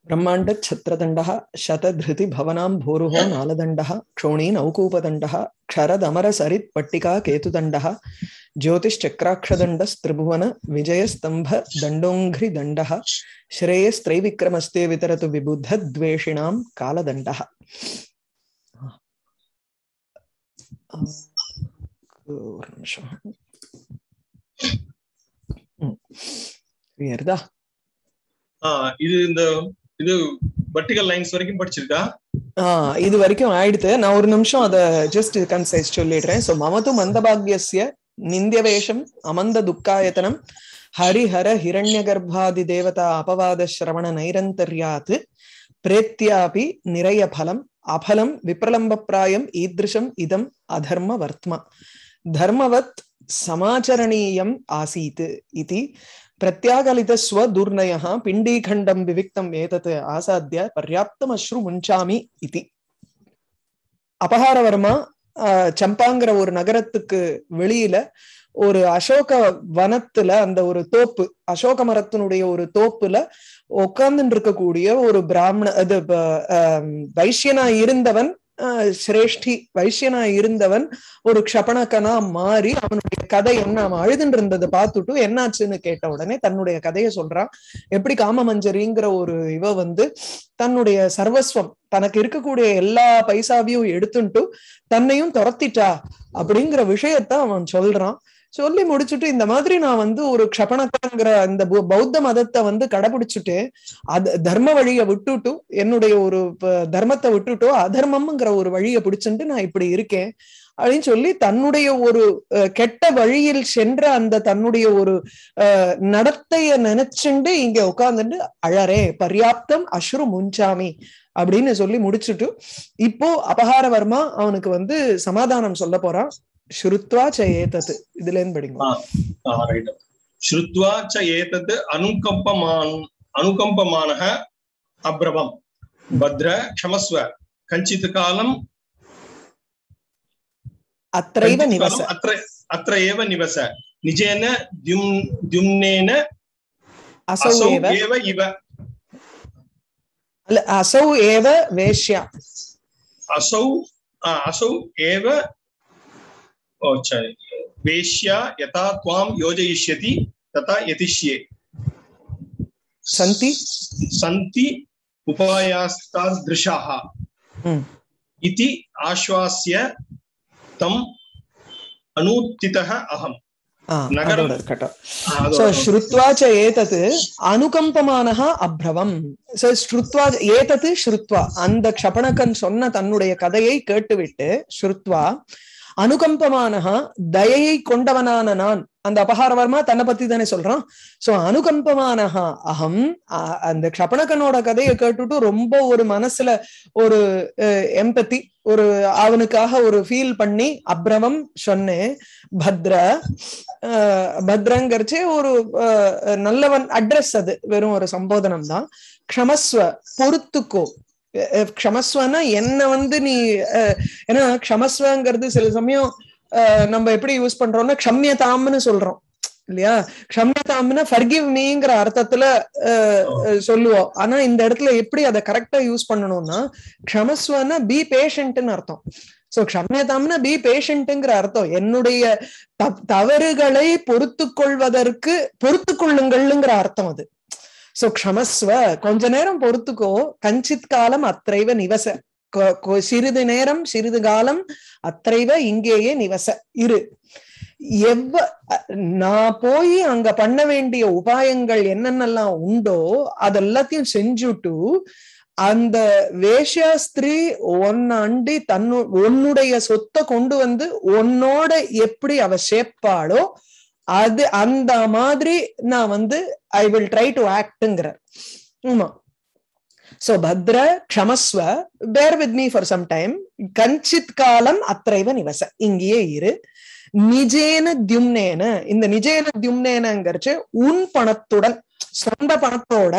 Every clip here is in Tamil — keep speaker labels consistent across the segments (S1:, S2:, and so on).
S1: ब्रह्माण्डच्छत्रदण्डः शतधृतिभवनां भूरुहो नालदण्डः क्षोणी नौकूपदण्डः क्षरदमरसरित्पट्टिका केतुदण्डः ज्योतिश्चक्राक्षदण्डस्त्रिभुवन विजयस्तम्भदण्डोङ्घ्रिदण्डः श्रेयस्त्रैविक्रमस्ते वितरतु विबुद्धद्वेषिणां कालदण्डः ஒரு நிமிஷம் ஏறுதா
S2: இது இந்த இது வெர்டிகல் லைன்ஸ் வரைக்கும் படிச்சிருக்கா
S1: ஆஹ் இது வரைக்கும் ஆயிடுத்து நான் ஒரு நிமிஷம் அத ஜஸ்ட் கன்சைஸ் சொல்லிடுறேன் சோ மமது மந்தபாகியஸ்ய நிந்தியவேஷம் அமந்த துக்காயத்தனம் ஹரிஹர ஹிரண்ய கர்ப்பாதி தேவதா அபவாத சிரவண நைரந்தர்யாத் பிரேத்தியாபி நிறைய பலம் அபலம் விப்ரலம்ப பிராயம் ஈத்ருஷம் இதம் அதர்ம வர்த்மா தர்மவத் சமாச்சரணீயம் ஆசீத் இது பிரத்யாகலித ஸ்வதுர்ணய பிண்டீகண்டம் விவிக்தம் ஏதத் ஆசாத்திய பர்யாப்தம் அஸ்ரு முஞ்சாமி இது அபகாரவர்மா சம்பாங்கிற ஒரு நகரத்துக்கு வெளியில ஒரு அசோக வனத்துல அந்த ஒரு தோப்பு அசோக மரத்தினுடைய ஒரு தோப்புல உட்கார்ந்துட்டு இருக்கக்கூடிய ஒரு பிராமண அது வைசியனா இருந்தவன் சிரேஷ்டி வைசியனா இருந்தவன் ஒரு க்ஷபணக்கனா மாறி அவனுடைய கதை என்ன அவன் அழுதுன்னு இருந்ததை பார்த்துட்டு என்னாச்சுன்னு கேட்ட உடனே தன்னுடைய கதையை சொல்றான் எப்படி காமமஞ்சரிங்கிற ஒரு இவ வந்து தன்னுடைய சர்வஸ்வம் தனக்கு இருக்கக்கூடிய எல்லா பைசாவையும் எடுத்துட்டு தன்னையும் துரத்திட்டா அப்படிங்கிற விஷயத்த அவன் சொல்றான் சொல்லி முடிச்சுட்டு இந்த மாதிரி நான் வந்து ஒரு க்ஷபணக்கங்கிற இந்த பௌத்த மதத்தை வந்து கடைபிடிச்சுட்டு அது தர்ம வழியை விட்டுட்டு என்னுடைய ஒரு தர்மத்தை விட்டுட்டோ அதர்மம்ங்கிற ஒரு வழியை பிடிச்சுட்டு நான் இப்படி இருக்கேன் அப்படின்னு சொல்லி தன்னுடைய ஒரு கெட்ட வழியில் சென்ற அந்த தன்னுடைய ஒரு நடத்தைய நினைச்சுண்டு இங்க உட்கார்ந்துட்டு அழறே பர்யாப்தம் அஸ்ரு முஞ்சாமி அப்படின்னு சொல்லி முடிச்சுட்டு இப்போ அபகாரவர்மா அவனுக்கு வந்து சமாதானம் சொல்ல போறான் ஸ்ருத்வா ச ஏதத் இதுல இருந்து படிங்க
S2: ஸ்ருத்வா ச ஏதத் அனுகம்பமான் அனுகம்பமானः அப்ரவம் பத்ர க்ஷமஸ்வ கஞ்சித் காலம்
S1: அத்ரைவ நிவச
S2: அത്ര அത്ര ஏவ நிவச நிஜேன தியும் தியும்னேன
S1: அசௌ ஏவ
S2: ஏவ இவ
S1: அல்ல அசௌ ஏவ வேஷ்யா
S2: असौ असौ एव वेश्या यथा त्वां योजयिष्यति तथा यतिष्ये
S1: सन्ति
S2: सन्ति उपायास्तादृशाः इति आश्वास्य तम् अनूत्थितः अहम्
S1: அதோட இருக்கட்டும் சோ ஸ்ருத்வா ச ஏதத் அனுகம்பமானஹ அப்ரவம் சோ ஸ்ருத்வா ஏதத் ஸ்ருத்வா அந்த க்ஷபணக்கன் சொன்ன தன்னுடைய கதையை கேட்டுவிட்டு ஸ்ருத்வா அனுகம்பமானஹா தயையை கொண்டவனான நான் அந்த அபகாரவர்மா தன்னை பத்தி தானே சொல்றான் சோ அனுகம்பமானஹா அகம் அந்த க்ஷபணக்கனோட கதையை கேட்டுட்டு ரொம்ப ஒரு மனசுல ஒரு எம்பத்தி ஒரு அவனுக்காக ஒரு ஃபீல் பண்ணி அப்ரவம் சொன்னேன் பத்ர பத்ரங்கரிச்சு ஒரு நல்லவன் அட்ரஸ் அது வெறும் ஒரு சம்போதனம் தான் க்ஷமஸ்வ பொறுத்துக்கோ க்ஷமஸ்வனா என்ன வந்து நீ ஏன்னா க்ஷமஸ்வங்கிறது சில சமயம் நம்ம எப்படி யூஸ் பண்றோம்னா க்ஷம்யதாம்னு சொல்றோம் இல்லையா க்ஷம்யதாம்னா ஃபர்கிவ் மீங்கிற அர்த்தத்துல சொல்லுவோம் ஆனா இந்த இடத்துல எப்படி அதை கரெக்டா யூஸ் பண்ணணும்னா க்ஷமஸ்வனா பி பேஷண்ட்னு அர்த்தம் சோ க்ஷம்யதாம்னா பி பேஷண்ட்ங்கிற அர்த்தம் என்னுடைய தவறுகளை பொறுத்து கொள்வதற்கு பொறுத்து கொள்ளுங்கள்ங்கிற அர்த்தம் அது சோ க்ஷமஸ்வ கொஞ்ச நேரம் பொறுத்துக்கோ கஞ்சித் காலம் அத்தைவ நிவச சிறிது நேரம் சிறிது காலம் அத்தைவ இங்கேயே நிவச இரு எவ்வ நான் போய் அங்க பண்ண வேண்டிய உபாயங்கள் என்னென்னலாம் உண்டோ அதெல்லாத்தையும் செஞ்சுட்டு அந்த வேஷாஸ்திரி ஒன்ன அண்டி தன்னு உன்னுடைய சொத்தை கொண்டு வந்து உன்னோட எப்படி அவ சேர்ப்பாளோ அது அந்த மாதிரி நான் வந்து ஐ வில் ட்ரை டு ஆக்ட்ங்கிறார் ஆமா சோ பத்ர க்ஷமஸ்வ bear with me for some time கஞ்சித் காலம் அத்தைவ நிவச இங்கேயே இரு நிஜேன தியும்னேன இந்த நிஜேன தியும்னேனங்கிறச்சு உன் பணத்துடன் சொந்த பணத்தோட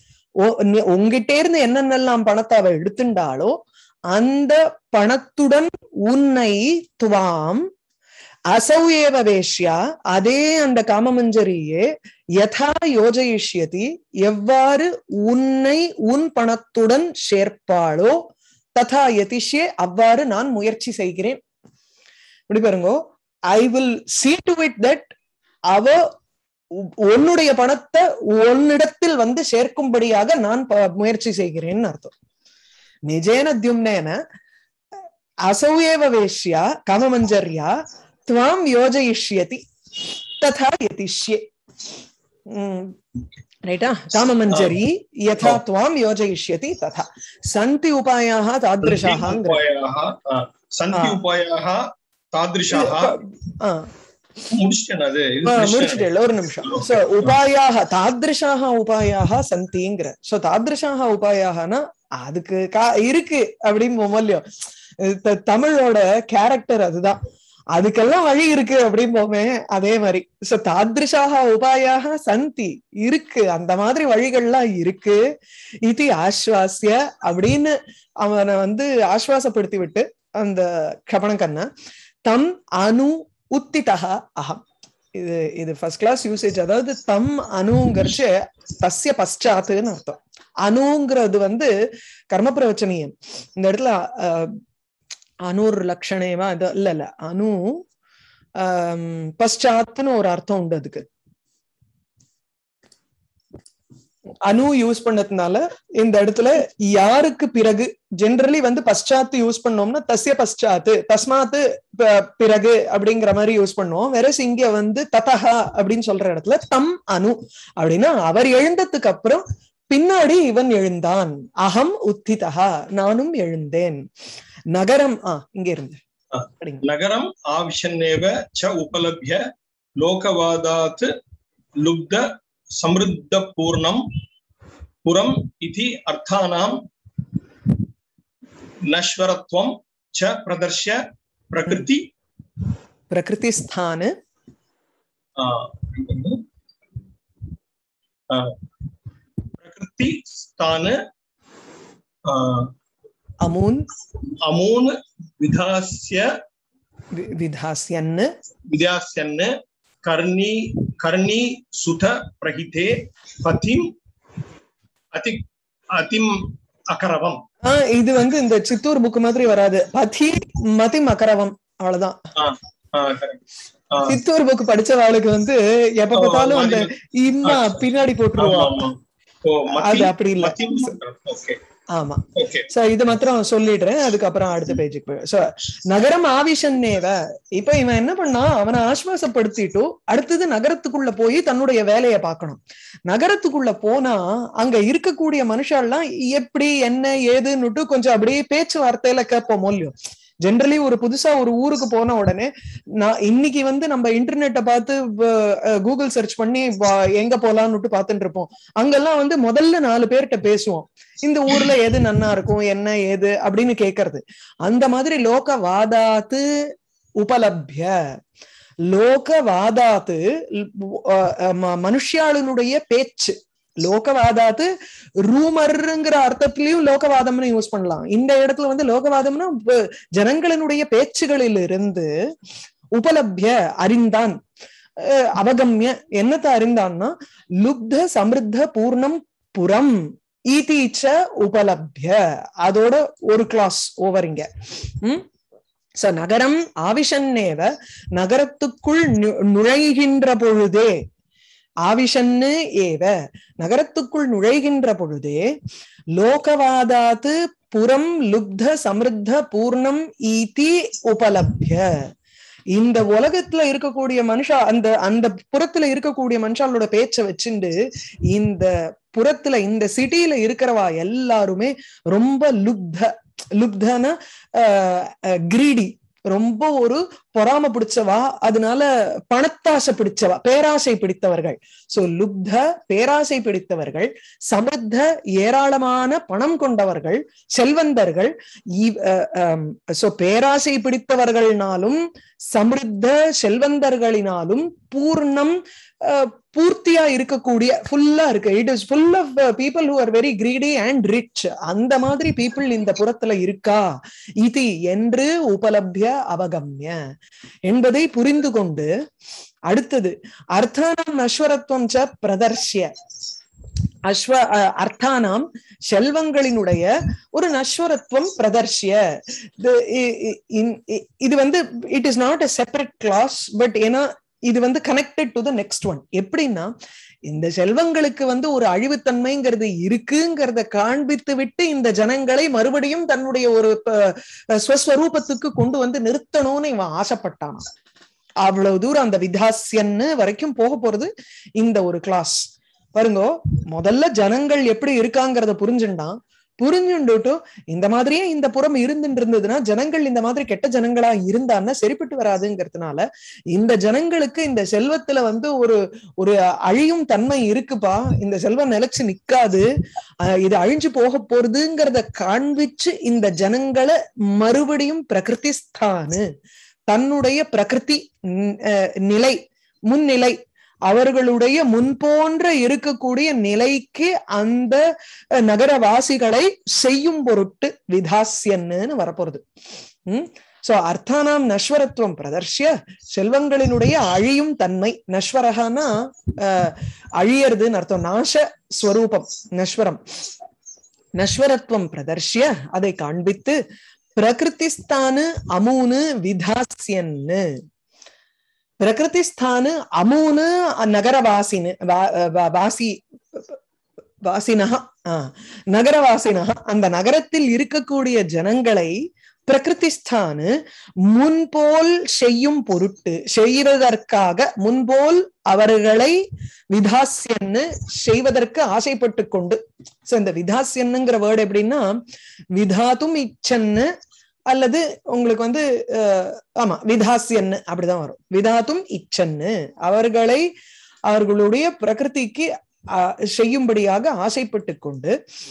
S1: உங்ககிட்ட இருந்து என்னென்னலாம் பணத்தை அவ எடுத்துட்டாலோ அந்த பணத்துடன் உன்னை துவாம் அசௌஏவ வேஷ்யா அதே அந்த காமமஞ்சரியே யதா யோஜயிஷ்யதி எவ்வாறு உன்னை உன் பணத்துடன் சேர்ப்பாளோ ததா யதிஷ்யே அவ்வாறு நான் முயற்சி செய்கிறேன் இப்படி பாருங்க I will see to it that அவ உ- உன்னுடைய பணத்தை உன்னிடத்தில் வந்து சேர்க்கும்படியாக நான் ப- முயற்சி செய்கிறேன்னு அர்த்தம் நிஜேன தியும்னேன அசௌஏவ வேஷ்யா காமமஞ்சர்யா துவாம் யோஜயிஷ்யதி ததா யதிஷ்யே ரைட்டா காமமஞ்சரி யதா துவாம் யோஜயிஷ்யதி ததா சந்தி உபாயாக தாதிருஷாக
S2: உபாயாக ஆ, சந்தி
S1: ஆ.
S2: உபாயாக தாதிருஷாக முடிச்சிட்டேன் அது இது முடிச்சிட்டேன்.
S1: முடிச்சுட்டேன் ஒரு நிமிஷம் சோ உபாயாக தாதிருஷாக உபாயாக சந்திங்கிற சோ தாதிருஷாக உபாயாகனா அதுக்கு கா இருக்கு அப்படின்னு மூல்யம் த- தமிழோட கேரக்டர் அதுதான் அதுக்கெல்லாம் வழி இருக்கு அப்படிம்போமே அதே மாதிரி சோ தாதிருஷாக உபாயாக சந்தி இருக்கு அந்த மாதிரி வழிகள்லாம் இருக்கு இது ஆஸ்வாசிய அப்படின்னு அவனை வந்து ஆஸ்வாசப்படுத்தி விட்டு அந்த கபணக்கண்ண தம் அணு உத்திதா அகம் இது இது ஃபர்ஸ்ட் கிளாஸ் யூசேஜ் அதாவது தம் அணுங்கிறச்சு தஸ்ய பశ్చాத்துன்னு அர்த்தம் அணுங்கிறது வந்து கர்ம பிரவச்சனியம் இந்த இடத்துல அஹ், அணுர் லட்சணேவா இது இல்ல இல்ல அணு ஆம், பశ్చాத்துன்னு ஒரு அர்த்தம் உண்டு அதுக்கு அணு யூஸ் பண்ணதுனால இந்த இடத்துல யாருக்கு பிறகு ஜென்ரலி வந்து பశ్చాத்து யூஸ் பண்ணோம்னா தஸ்ய பశ్చాத்து தஸ்மாத்து ப- பிறகு அப்படிங்கிற மாதிரி யூஸ் பண்ணுவோம் வேற இங்க வந்து ததஹா அப்படின்னு சொல்ற இடத்துல தம் அணு அப்படின்னா அவர் எழுந்ததுக்கு அப்புறம் பின்னாடி இவன் எழுந்தான் அகம் உத்திதா நானும் எழுந்தேன் நகரம் ஆ இங்க இருந்து
S2: ஆ.
S1: படிங்க.
S2: நகரம் ஆவிஷன்னேவ ச உபலபிய லோகவாதாத் லுப்த சமிருத்த பூர்ணம் புறம் இதி அர்த்தானாம் நஸ்வரத்வம் ச பிரதர்ஷ்ய பிரகிருதி
S1: பிரகிருதி ஸ்தானு
S2: ஆ, ஆ, பிரகிருதி ஸ்தான ஆ,
S1: அமூன்
S2: அமூன் விதாஸ்ய
S1: வி- விதாஸ்யன்னு
S2: विद्यास्यन् कर्णी कर्णी सुत प्रहिते पतिम् अति अतिम् अकरवम्
S1: ஆஹ் இது வந்து இந்த சித்தூர் புக் மாதிரி வராது பதி மதி மகரவம் அவ்வளவுதான்
S2: ஆ, correct. ஆ,
S1: சித்தூர் புக் படிச்சவாளுக்கு வந்து எப்ப
S2: ஓ,
S1: பார்த்தாலும் அந்த
S2: மதி-
S1: இம்மா பின்னாடி
S2: ஆமா,
S1: போட்டுருவா
S2: ஆமா. ஓ, மத்தி-
S1: அது அப்படி இல்ல
S2: மத்தியும் அக்கரம். Okay,
S1: ஆமா
S2: okay.
S1: சோ இது மாத்திரம் சொல்லிடுறேன் அதுக்கப்புறம் அடுத்த பேஜுக்கு போய் சோ நகரம் ஆவிஷன்னேவ இப்ப இவன் என்ன பண்ணா அவனை ஆஸ்வாசப்படுத்திட்டு அடுத்தது நகரத்துக்குள்ள போய் தன்னுடைய வேலையை பார்க்கணும் நகரத்துக்குள்ள போனா அங்க இருக்கக்கூடிய மனுஷாலாம் எப்படி என்ன ஏதுன்னுட்டு கொஞ்சம் அப்படியே பேச்சுவார்த்தையில கேட்போம் இல்லையோ ஜென்ரலி ஒரு புதுசா ஒரு ஊருக்கு போன உடனே நான் இன்னைக்கு வந்து நம்ம இன்டர்நெட்டை பார்த்து கூகுள் சர்ச் பண்ணி வா- எங்க போலாம்னுட்டு பார்த்துட்டு இருப்போம் அங்கெல்லாம் வந்து முதல்ல நாலு பேர்கிட்ட பேசுவோம் இந்த ஊர்ல எது நன்னா இருக்கும் என்ன ஏது அப்படின்னு கேக்குறது அந்த மாதிரி லோக வாதாத்து உபலப்ய லோக வாதாத்து அஹ், ம- மனுஷ்யாளினுடைய பேச்சு லோகவாதாத்து ரூமருங்கிற அர்த்தத்திலயும் லோகவாதம்னு யூஸ் பண்ணலாம் இந்த இடத்துல வந்து லோகவாதம்னா வ- ஜனங்களினுடைய பேச்சுகளிலிருந்து உபலப்ய அறிந்தான் அஹ், அவகம்ய என்னத்தை அறிந்தான்னா லுப்த சமிருத்த பூர்ணம் புறம் ஈதீச்ச உபலப்ய அதோட ஒரு கிளாஸ் ஓவர் இங்க ம் சோ நகரம் ஆவிஷன்னேவ நகரத்துக்குள் நு- நுழைகின்ற பொழுதே ஆவிஷன்னு ஏவ நகரத்துக்குள் நுழைகின்ற பொழுதே லோகவாதாத்து புறம் லுப்த சமிருத்த பூர்ணம் ஈதி உபலப்ய இந்த உலகத்துல இருக்கக்கூடிய மனுஷா அந்த அந்த புறத்துல இருக்கக்கூடிய மனுஷாலோட பேச்சை வச்சுண்டு இந்த புறத்துல இந்த சிட்டியில இருக்கிறவா எல்லாருமே ரொம்ப லுப்த லுப்தன கிரீடி ரொம்ப ஒரு பொறாம பிடிச்சவா அதனால பணத்தாசை பிடிச்சவா பேராசை பிடித்தவர்கள் சோ லுப்த பேராசை பிடித்தவர்கள் சமிருத்த ஏராளமான பணம் கொண்டவர்கள் செல்வந்தர்கள் சோ பேராசை பிடித்தவர்கள்னாலும் சமிருத்த செல்வந்தர்களினாலும் பூர்ணம் அஹ், பூர்த்தியா இருக்கக்கூடிய ஃபுல்லா இருக்கு it is full of people who are very greedy and rich அந்த மாதிரி பீப்புள் இந்த புறத்துல இருக்கா இது என்று உபலப்ய அவகம்ய என்பதை புரிந்து கொண்டு அடுத்தது அர்த்தானாம் நஸ்வரத்துவம் ச பிரதர்ஷ்ய அஸ்வ அஹ், அர்த்தானாம் செல்வங்களினுடைய ஒரு நஸ்வரத்துவம் பிரதர்ஷ்ய இது- இ- இ- இன்- இ- இது வந்து it is not a separate class but ஏன்னா இது வந்து connected to the next one எப்படின்னா இந்த செல்வங்களுக்கு வந்து ஒரு அழிவுத்தன்மைங்கிறது இருக்குங்கிறத காண்பித்து விட்டு இந்த ஜனங்களை மறுபடியும் தன்னுடைய ஒரு ப- ஸ்வஸ்வரூபத்துக்கு கொண்டு வந்து நிறுத்தணும்னு இவன் ஆசைப்பட்டான் அவ்வளவு தூரம் அந்த விதாசியன்னு வரைக்கும் போக போறது இந்த ஒரு கிளாஸ் பாருங்க முதல்ல ஜனங்கள் எப்படி இருக்காங்கிறத புரிஞ்சுண்டான் புரிஞ்சுண்டுட்டு இந்த மாதிரியே இந்த புறம் இருந்துட்டு இருந்ததுன்னா ஜனங்கள் இந்த மாதிரி கெட்ட ஜனங்களா இருந்தான்னா சரிப்பட்டு வராதுங்கிறதுனால இந்த ஜனங்களுக்கு இந்த செல்வத்துல வந்து ஒரு ஒரு அழியும் தன்மை இருக்குப்பா இந்த செல்வம் நிலைச்சு நிக்காது அஹ் இது அழிஞ்சு போக போறதுங்கிறத காண்பிச்சு இந்த ஜனங்களை மறுபடியும் பிரகிருதிஸ்தானு தன்னுடைய பிரகிருதி ந- அஹ் நிலை முன்னிலை அவர்களுடைய முன்போன்ற இருக்கக்கூடிய நிலைக்கு அந்த அஹ், நகரவாசிகளை செய்யும் பொருட்டு விதாசியன்னு வரப்போறது உம் சோ அர்த்தானாம் நஸ்வரத்துவம் பிரதர்ஷ்ய செல்வங்களினுடைய அழியும் தன்மை நஸ்வரகானா அஹ், அழியறதுன்னு அர்த்தம் நாச ஸ்வரூபம் நஸ்வரம் நஸ்வரத்துவம் பிரதர்ஷ்ய அதை காண்பித்து பிரகிருதிஸ்தானு அமூனு விதாசியன்னு பிரகிருதிஸ்தானு அமூனு நகரவாசினு வா- வா- வாசி வாசினக நகரவாசினக அந்த நகரத்தில் இருக்கக்கூடிய ஜனங்களை பிரகிருதிஸ்தானு முன்போல் செய்யும் பொருட்டு செய்வதற்காக முன்போல் அவர்களை விதாசியன்னு செய்வதற்கு ஆசைப்பட்டு கொண்டு சோ இந்த விதாசியன்னுங்கிற வேர்டு எப்படின்னா விதாத்தும் இச்சன்னு அல்லது உங்களுக்கு வந்து அஹ், ஆமா விதாசியன்னு அப்படிதான் வரும் விதாத்தும் இச்சன்னு அவர்களை அவர்களுடைய பிரகிருதிக்கு அஹ், செய்யும்படியாக ஆசைப்பட்டு கொண்டு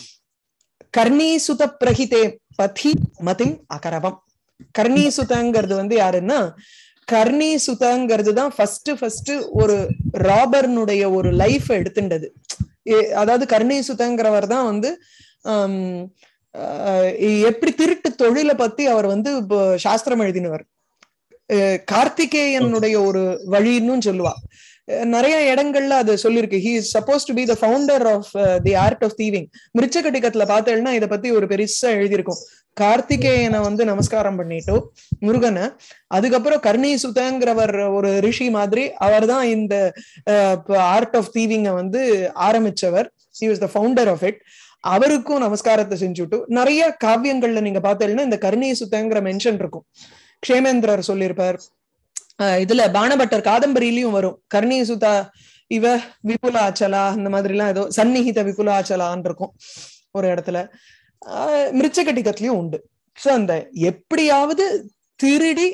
S1: கர்ணீசுத பிரகிதே பதி மதிம் அகரவம் கர்ணீசுதங்கிறது வந்து யாருன்னா கர்ணீசுதங்கிறது தான் ஃபர்ஸ்ட் ஃபர்ஸ்ட் ஒரு ராபர்னுடைய ஒரு லைஃப் எடுத்துண்டது ஏ- அதாவது கர்ணீசுதங்கிறவர் தான் வந்து ஆம், ஆஹ் எப்படி திருட்டு தொழிலை பத்தி அவர் வந்து இப்போ சாஸ்திரம் எழுதினவர் அஹ் கார்த்திகேயனுடைய ஒரு வழின்னு சொல்லுவா அஹ் நிறைய இடங்கள்ல அது சொல்லியிருக்கு he is supposed to be the founder of the art of thieving மிருச்சகட்டிகத்துல பார்த்தேன்னா இதை பத்தி ஒரு பெருசா எழுதியிருக்கும் கார்த்திகேயனை வந்து நமஸ்காரம் பண்ணிட்டு முருகனை அதுக்கப்புறம் கர்ணி சுதங்கிறவர் ஒரு ரிஷி மாதிரி அவர் தான் இந்த ஆர்ட் ஆஃப் தீவிங்க வந்து ஆரம்பிச்சவர் he was the founder of it அவருக்கும் நமஸ்காரத்தை செஞ்சுட்டு நிறைய காவியங்கள்ல நீங்க பார்த்தீங்கன்னா இந்த கர்ணி சுத்தங்கிற மென்ஷன் இருக்கும் க்ஷேமேந்திரர் சொல்லியிருப்பார் அஹ் இதுல பாணபட்டர் காதம்பரியிலயும் வரும் கர்ணி சுதா இவ விபுலாச்சலா அந்த மாதிரி எல்லாம் ஏதோ சந்நிகித விபுலாச்சலான்னு இருக்கும் ஒரு இடத்துல ஆஹ் மிருச்சகட்டிகத்திலயும் உண்டு சோ அந்த எப்படியாவது திருடி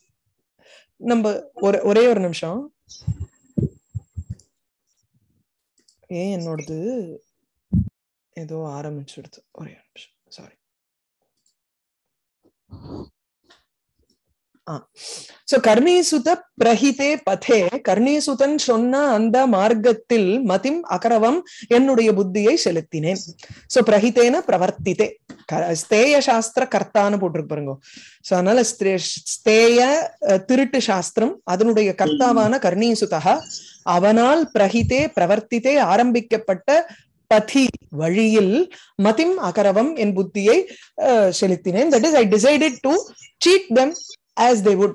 S1: நம்ம ஒரு ஒரே ஒரு நிமிஷம் ஏன் என்னோடது ஏதோ ஆரம்பிச்சுடுது ஒரே நிமிஷம் சாரி சோ கர்ணீசுத பிரஹிதே பதே கர்ணீசுதன் சொன்ன அந்த மார்க்கத்தில் மதிம் அகரவம் என்னுடைய புத்தியை செலுத்தினேன் சோ பிரஹிதேன பிரவர்த்தித்தே க- ஸ்தேய சாஸ்திர கர்த்தான்னு போட்டிருக்கு பாருங்க சோ அதனால ஸ்தே- ஸ்தேய அஹ், திருட்டு சாஸ்திரம் அதனுடைய கர்த்தாவான கர்ணீசுதா அவனால் பிரஹிதே பிரவர்த்தித்தே ஆரம்பிக்கப்பட்ட பதி வழியில் மதிம் அகரவம் என் புத்தியை அஹ், செலுத்தினேன் that is I decided to cheat them as they would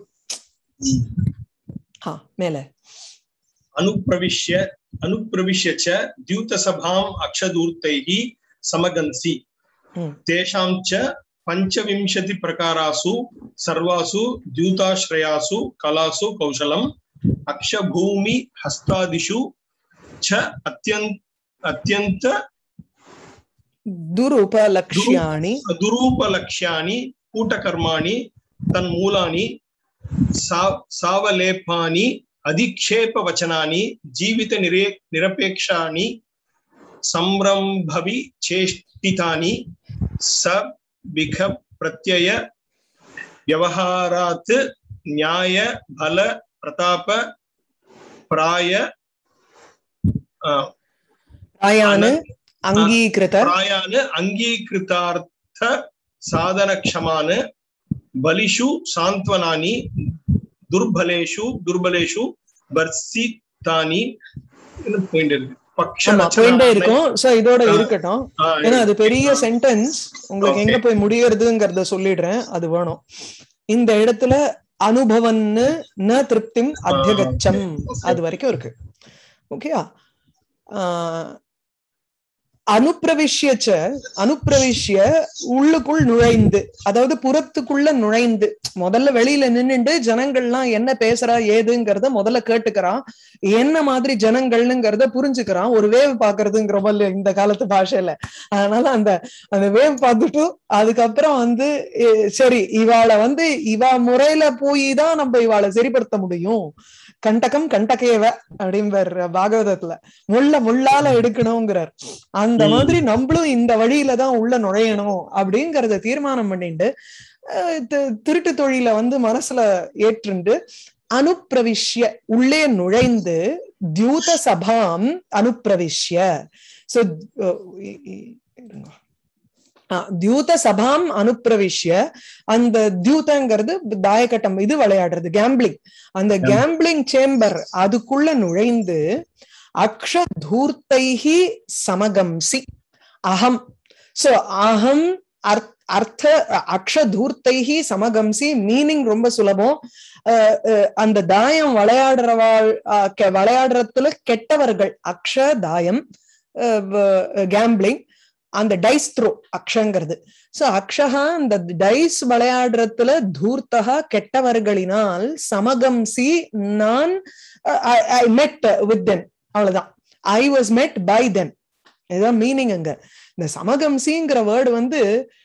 S1: हा மேல
S2: अनुप्रविश्य अनुप्रविश्य च द्यूतसभाम् अक्षदूर्तैः समगंसि
S1: हम्म।
S2: तेषां च पञ्चविंशतिप्रकारासु सर्वासु द्यूताश्रयासु कलासु कौशलम् अक्षभूमि हस्तादिषु च अत्यन्त अत्यन्त
S1: दुरुपलक्ष्याणि
S2: दुरूपलक्ष्यानि कूटकर्माणि तन्मूलानि सा सावलेपानि अधिक्षेपवचनानि जीवितनिरे निरपेक्षानि संरम्भवि चेष्टितानि सबिख प्रत्यय व्यवहारात् न्याय बल प्रताप प्राय अ,
S1: प्रायान् अङ्गीकृत
S2: प्रायान् अङ्गीकृतार्थ साधनक्षमान् बलिषु सान्त्वनानि துர்பலேஷு துர்பலேஷு பர்சிதானி பாயிண்ட் இருக்கு பக்ஷ
S1: ஆமா
S2: லட்சணானாம்.
S1: போயிட்டே இருக்கும் சோ இதோட
S2: ஆ.
S1: இருக்கட்டும்
S2: ஆ,
S1: ஏன்னா அது பெரிய
S2: ஆ.
S1: சென்டென்ஸ் உங்களுக்கு எங்க போய் முடியறதுங்கிறத சொல்லிடுறேன் அது வேணும் இந்த இடத்துல அனுபவன்னு ந திருப்திம் அத்தியகச்சம்
S2: okay.
S1: அது வரைக்கும் இருக்கு ஓகேயா அனுப்பிரவிஷ்யச்ச அனுப்பிரவிஷ்ய உள்ளுக்குள் நுழைந்து அதாவது புறத்துக்குள்ள நுழைந்து முதல்ல வெளியில நின்னுண்டு ஜனங்கள்லாம் என்ன பேசுறா ஏதுங்கிறத முதல்ல கேட்டுக்கிறான் என்ன மாதிரி ஜனங்கள்ங்கிறத புரிஞ்சுக்கிறான் ஒரு வேவ் பாக்குறதுங்கிற இல்ல இந்த காலத்து பாஷையில அதனால அந்த அந்த வேவ் பார்த்துட்டு அதுக்கப்புறம் வந்து எ, சரி இவாளை வந்து இவா முறையில போய் தான் நம்ம இவாளை சரிப்படுத்த முடியும் கண்டகம் கண்டகேவ அப்படிம்பார் பாகவதத்துல முள்ள முள்ளால எடுக்கணுங்கிறார் அந்த
S2: ம்.
S1: மாதிரி நம்மளும் இந்த வழியில தான் உள்ள நுழையணும் அப்படிங்கறத தீர்மானம் பண்ணிட்டு அஹ், தி- திருட்டு தொழில வந்து மனசுல ஏற்றுண்டு அனுப்பிரவிஷ்ய உள்ளே நுழைந்து தியூத சபாம் அனுப்பிரவிஷ்ய சோ தியூத சபாம் அனுப்பிரவிஷ்ய அந்த தியூதங்கிறது தாயக்கட்டம் இது விளையாடுறது கேம்பிளிங் அந்த கேம்பிளிங் சேம்பர் அதுக்குள்ள நுழைந்து அக்ஷ தூர்த்தைஹி சமகம்சி அகம் சோ அகம் அர்த்- அர்த்த அக்ஷ தூர்த்தைஹி சமகம்சி மீனிங் ரொம்ப சுலபம் அஹ், அஹ், அந்த தாயம் விளையாடுறவாள் அஹ், கெ- விளையாடுறதுல கெட்டவர்கள் அக்ஷ தாயம் கேம்பிளிங் அந்த டைஸ் த்ரோ அக்ஷங்கிறது சோ அக்ஷகா அந்த டைஸ் விளையாடுறதுல தூர்த்தகா கெட்டவர்களினால் சமகம்சி நான் ஐ மெட் வித் தென் அவ்வளவுதான் ஐ வாஸ் மெட் பை தென் இதுதான் மீனிங் அங்க இந்த சமகம்சிங்கிற வேர்டு வந்து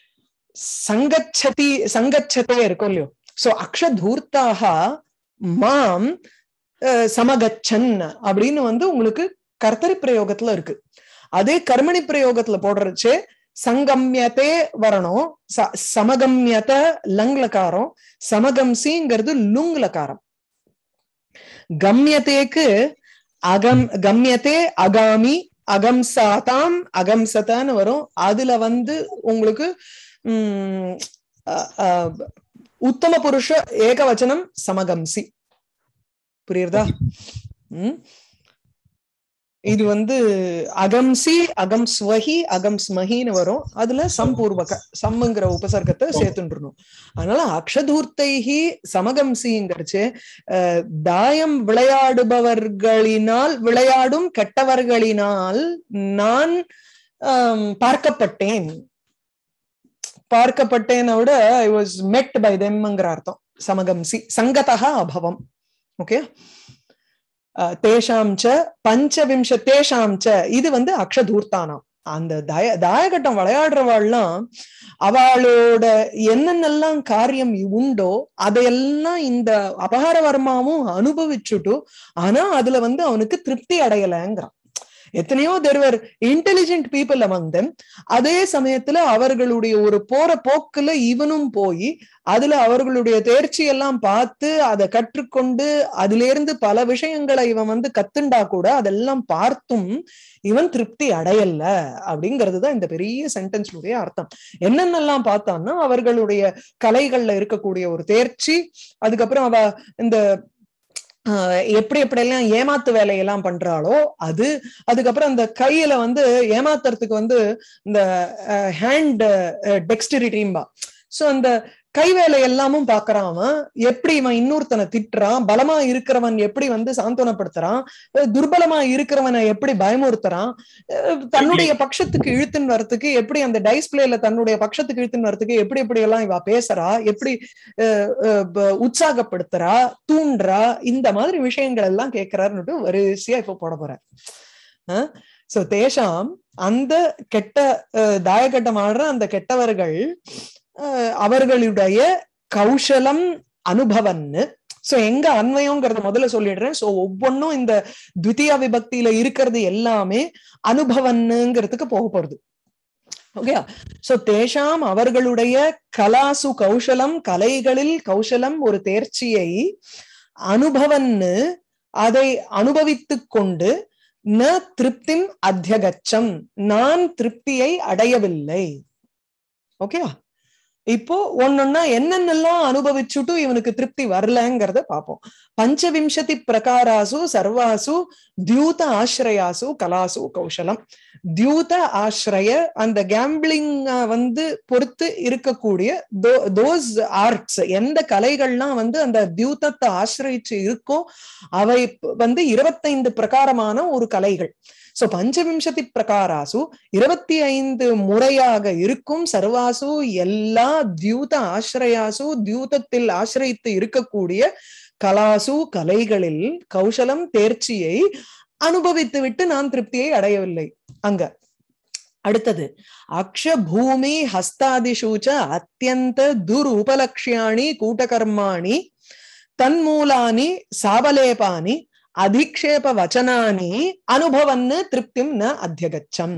S1: சங்கச்சதி சங்கச்சதே இருக்கும் இல்லையோ சோ அக்ஷ தூர்த்தாக மாம் அஹ், சமகச்சன் அப்படின்னு வந்து உங்களுக்கு கர்த்தரி பிரயோகத்துல இருக்கு அதே கர்மணி பிரயோகத்துல போடுறச்சு சங்கம்யத்தே வரணும் ச- சமகம்யத லங்லகாரம் சமகம்சிங்கிறது லுங்லகாரம் கம்யத்தேக்கு அகம் கம்யத்தே அகாமி அகம்சாதாம் அகம்சதான்னு வரும் அதுல வந்து உங்களுக்கு உம் அ- அ- உத்தம புருஷ ஏகவச்சனம் சமகம்சி புரியுறதா உம் இது வந்து அகம்சி அகம் ஸ்வஹி அகம் ஸ்மஹின்னு வரும் அதுல சம்பூர்வக சம்முங்கிற உபசர்க்கத்தை சேர்த்துன்றணும் அதனால அக்ஷதூர்த்தைஹி சமகம்சிங்கிறச்சு அஹ், தாயம் விளையாடுபவர்களினால் விளையாடும் கெட்டவர்களினால் நான் ஆம், பார்க்கப்பட்டேன் பார்க்கப்பட்டேனை விட ஐ வாஸ் மெட் பை தெம்ங்கிற அர்த்தம் சமகம்சி சங்கதா அபவம் ஓகே தேஷாம் ச பஞ்சவிம்ச தேஷாம் ச இது வந்து அக்ஷதூர்த்தானாம் அந்த தய தாயகட்டம் விளையாடுறவாள்லாம் அவளோட என்னென்னலாம் காரியம் உண்டோ அதையெல்லாம் இந்த அபகாரவர்மாவும் அனுபவிச்சுட்டு ஆனா அதுல வந்து அவனுக்கு திருப்தி அடையலைங்கிறான் எத்தனையோ தெருவர் இன்டெலிஜென்ட் பீப்புள் among them அதே சமயத்துல அவர்களுடைய ஒரு போற போக்குல இவனும் போய் அதுல அவர்களுடைய தேர்ச்சி எல்லாம் பார்த்து அதை கற்றுக்கொண்டு அதுல இருந்து பல விஷயங்களை இவன் வந்து கத்துண்டா கூட அதெல்லாம் பார்த்தும் இவன் திருப்தி அடையல அப்படிங்கிறதுதான் இந்த பெரிய சென்டென்ஸ்னுடைய அர்த்தம் என்னென்னலாம் பார்த்தான்னா அவர்களுடைய கலைகள்ல இருக்கக்கூடிய ஒரு தேர்ச்சி அதுக்கப்புறம் அவ இந்த ஆஹ் எப்படி எப்படியெல்லாம் ஏமாத்து வேலையெல்லாம் பண்றாளோ அது அதுக்கப்புறம் அந்த கையில வந்து ஏமாத்துறதுக்கு வந்து இந்த ஹேண்ட் டெக்ஸ்டரிட்டிம்பா சோ அந்த கை வேலை எல்லாமும் பாக்குறான் அவன் எப்படி இவன் இன்னொருத்தனை திட்டுறான் பலமா இருக்கிறவன் எப்படி வந்து சாந்தோனப்படுத்துறான் அஹ் துர்பலமா இருக்கிறவனை எப்படி பயமுறுத்துறான் அஹ் தன்னுடைய பட்சத்துக்கு இழுத்துன்னு வரத்துக்கு எப்படி அந்த டைஸ்பிளேல தன்னுடைய பட்சத்துக்கு இழுத்துன்னு வரத்துக்கு எப்படி எப்படி எல்லாம் இவ பேசுறா எப்படி அஹ் அஹ் ப- உற்சாகப்படுத்துறா தூண்டுறா இந்த மாதிரி விஷயங்கள் எல்லாம் கேட்கிறாருன்னுட்டு வரிசையா இப்ப போட போறார் சோ தேஷாம் அந்த கெட்ட அஹ், தாயக்கட்டம் ஆடுற அந்த கெட்டவர்கள் அஹ், அவர்களுடைய கௌசலம் அனுபவன்னு சோ எங்க அன்வயங்கிறத முதல்ல சொல்லிடுறேன் சோ ஒவ்வொன்றும் இந்த த்விதியா விபக்தியில இருக்கிறது எல்லாமே அனுபவன்னுங்கிறதுக்கு போக போறது ஓகே சோ தேஷாம் அவர்களுடைய கலாசு கௌசலம் கலைகளில் கௌசலம் ஒரு தேர்ச்சியை அனுபவன்னு அதை அனுபவித்துக் கொண்டு ந திருப்திம் அத்தியகச்சம் நான் திருப்தியை அடையவில்லை ஓகே இப்போ ஒன்னொன்னா என்னென்னலாம் அனுபவிச்சுட்டு இவனுக்கு திருப்தி வரலங்கிறத பார்ப்போம் பஞ்சவிம்சதி பிரகாராசு சர்வாசு தியூத ஆசிரயாசு கலாசு கௌசலம் தியூத ஆசிரய அந்த கேம்பிளிங் வந்து பொறுத்து இருக்கக்கூடிய தோஸ் ஆர்ட்ஸ் எந்த கலைகள்லாம் வந்து அந்த தியூதத்தை ஆசிரயிச்சு இருக்கோ அவை வந்து இருபத்தைந்து பிரகாரமான ஒரு கலைகள் சோ பஞ்சவிம்சதி பிரகாராசு இருபத்தி ஐந்து முறையாக இருக்கும் சர்வாசு எல்லா தியூத ஆசிரயாசு தியூதத்தில் ஆசிரயித்து இருக்கக்கூடிய கலாசு கலைகளில் கௌசலம் தேர்ச்சியை அனுபவித்து விட்டு நான் திருப்தியை அடையவில்லை அங்க அடுத்தது அக்ஷ பூமி ஹஸ்தாதிஷூச்ச அத்தியந்த துர் உபலக்ஷியாணி கூட்டகர்மாணி தன்மூலானி சாவலேபானி அதிக்ஷேப வச்சனானி அனுபவன்னு திருப்திம் ந அத்தியகச்சம்